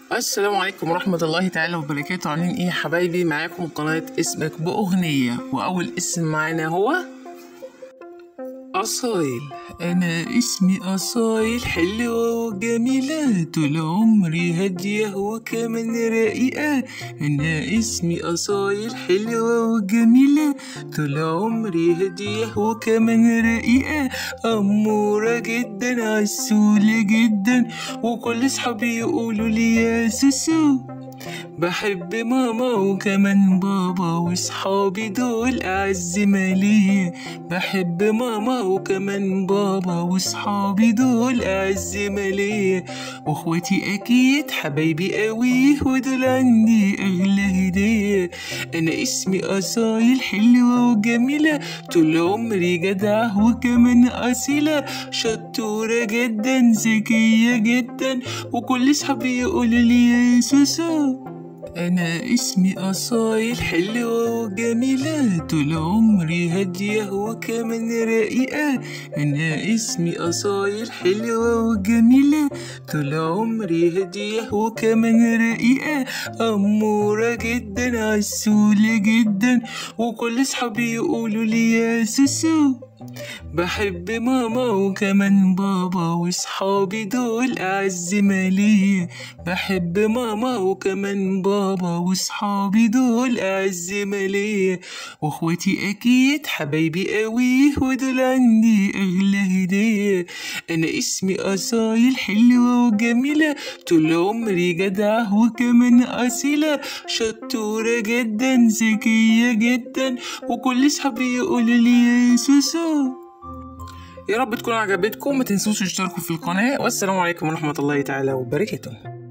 السلام عليكم ورحمة الله تعالى وبركاته عاملين ايه يا حبايبي معاكم قناة اسمك بأغنية وأول اسم معانا هو أصايل أنا اسمي أصايل حلوة وجميلة طول عمري هادية وكمان رقيقة أنا اسمي أصايل حلوة وجميلة طول عمري هادية وكمان رقيقة أمورة جدا عسولة جدا وكل صحابي يقولوا لي يا سوسو بحب ماما وكمان بابا وصحابي دول أعز ما ليا بحب ماما وكمان بابا وصحابي دول أعز ما ليا واخواتي أكيد حبايبي قوي ودول عندي أغلى هدية أنا اسمي أصايل حلوة وجميلة طول عمري جدعة وكمان أصيلة شطورة جدا ذكية جدا وكل صحابي يقولوا لي يا سوسو أنا اسمي أصايل حلوة وجميلة طول عمري هادية وكمان رقيقة أنا اسمي أصايل حلوة وجميلة طول عمري هادية وكمان رقيقة أمورة جدا عسولة جدا وكل صحابي يقولوا لي يا سوسو بحب ماما وكمان بابا وصحابي دول أعز ما ليا بحب ماما وكمان بابا وصحابي دول أعز ما ليا واخواتي أكيد حبايبي قوي ودول عندي أغلى هدية أنا اسمي أصايل حلوة وجميلة طول عمري جدعة وكمان أصيلة شطورة جدا ذكية جدا وكل صحابي يقولوا لي يا سوسو يا رب تكون عجبتكم ما تنسوش تشتركوا في القناة والسلام عليكم ورحمة الله تعالى وبركاته